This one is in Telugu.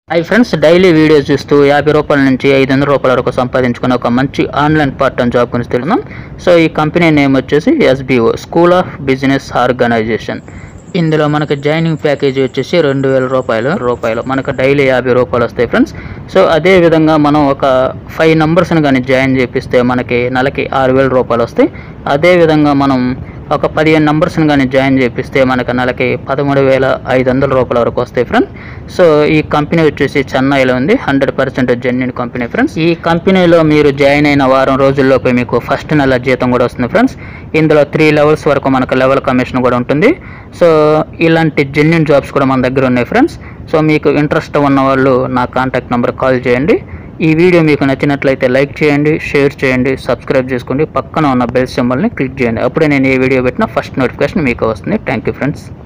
హై ఫ్రెండ్స్ డైలీ వీడియోస్ చూస్తూ యాభై రూపాయల నుంచి ఐదు వందల రూపాయల వరకు సంపాదించుకునే ఒక మంచి ఆన్లైన్ పార్ట్ టైం జాబ్ గురించి తెలుసుకుందాం సో ఈ కంపెనీ నేమ్ వచ్చేసి SBO school of business organization ఇందులో మనకు జాయినింగ్ ప్యాకేజీ వచ్చేసి రెండు వేల రూపాయలు రూపాయలు మనకు డైలీ యాభై రూపాయలు వస్తాయి ఫ్రెండ్స్ సో అదే విధంగా మనం ఒక ఫైవ్ నంబర్స్ని కానీ జాయిన్ చేపిస్తే మనకి నెలకి ఆరు వేల రూపాయలు వస్తాయి అదే విధంగా మనం ఒక పదిహేను నంబర్స్ని కానీ జాయిన్ చేపిస్తే మనకు నెలకి పదమూడు వేల ఐదు వందల రూపాయల వరకు వస్తాయి ఫ్రెండ్స్ సో ఈ కంపెనీ వచ్చేసి చెన్నైలో ఉంది hundred percent genuine company friends ఈ కంపెనీలో మీరు జాయిన్ అయిన వారం రోజుల్లోపే మీకు ఫస్ట్ నెల జీతం కూడా వస్తుంది ఫ్రెండ్స్ ఇందులో త్రీ లెవెల్స్ వరకు మనకు లెవెల్ కమిషన్ కూడా ఉంటుంది సో ఇలాంటి జెన్యున్ జాబ్స్ కూడా మన దగ్గర ఉన్నాయి ఫ్రెండ్స్ సో మీకు ఇంట్రెస్ట్ ఉన్న వాళ్ళు నా కాంటాక్ట్ నెంబర్ కాల్ చేయండి ఈ వీడియో మీకు నచ్చినట్లయితే లైక్ చేయండి షేర్ చేయండి సబ్స్క్రైబ్ చేసుకోండి పక్కన ఉన్న బెల్ సింబల్ని క్లిక్ చేయండి అప్పుడే నేను ఏ వీడియో పెట్టినా ఫస్ట్ నోటిఫికేషన్ మీకు వస్తుంది థ్యాంక్ యూ ఫ్రెండ్స్